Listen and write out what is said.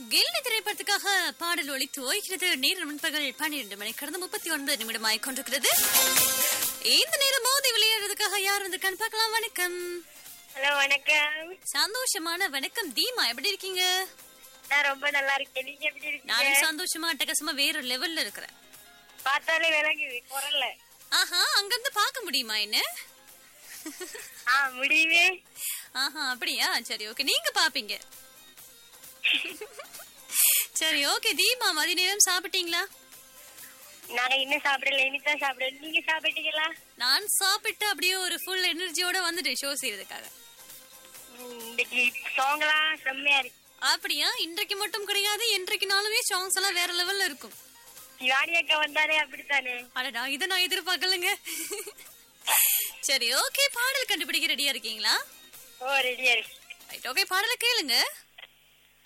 கெல்னி திரைப்படத்துக்காக பாடல் ஒலித்து ஓய்கிறது நேரம் முன்பகல் பன்னிரண்டு மணி கடந்த முப்பத்தி ஒன்பது நிமிடமாய் கொண்டிருக்கிறது இந்த நேரம் மோதி விளையாடுறதுக்காக யார் வந்திருக்கான்னு பார்க்கலாம் வணக்கம் ஹலோ வணக்கம் சந்தோஷமான வணக்கம் தீமா எப்படி இருக்கீங்க நான் ரொம்ப நல்லா இருக்கேன் நீங்க எப்படி இருக்கீங்க நானும் சந்தோஷமா அட்டகாசமா வேற லெவல்ல இருக்கிறேன் பார்த்தாலே விளங்குது குரல்ல ஆஹா அங்கிருந்து பார்க்க முடியுமா என்ன ஆ முடியுமே ஆஹா அப்படியா சரி ஓகே நீங்க பாப்பீங்க சரி ஓகே தீமா மதிய நேரம் சாப்பிட்டீங்களா நாங்க இன்னும் சாப்பிடல இனிதான் சாப்பிடல நீங்க சாப்பிட்டீங்களா நான் சாப்பிட்டு அப்படியே ஒரு ஃபுல் எனர்ஜியோட வந்துட்டேன் ஷோ செய்யறதுக்காக ம், இன்னைக்கு சாங்லாம் செம்மையா இருக்கு அப்படியா இன்றைக்கு மட்டும் கிடையாது என்றைக்குனாலுமே சாங்ஸ் எல்லாம் வேற லெவல்ல இருக்கும் சிவானி அக்கா வந்தாலே அப்படித்தானே அடடா இதை நான் எதிர்பார்க்கலங்க சரி ஓகே பாடல் கண்டுபிடிக்க ரெடியா இருக்கீங்களா ஓ ரெடியா இருக்கு ரைட் ஓகே பாடலை கேளுங்க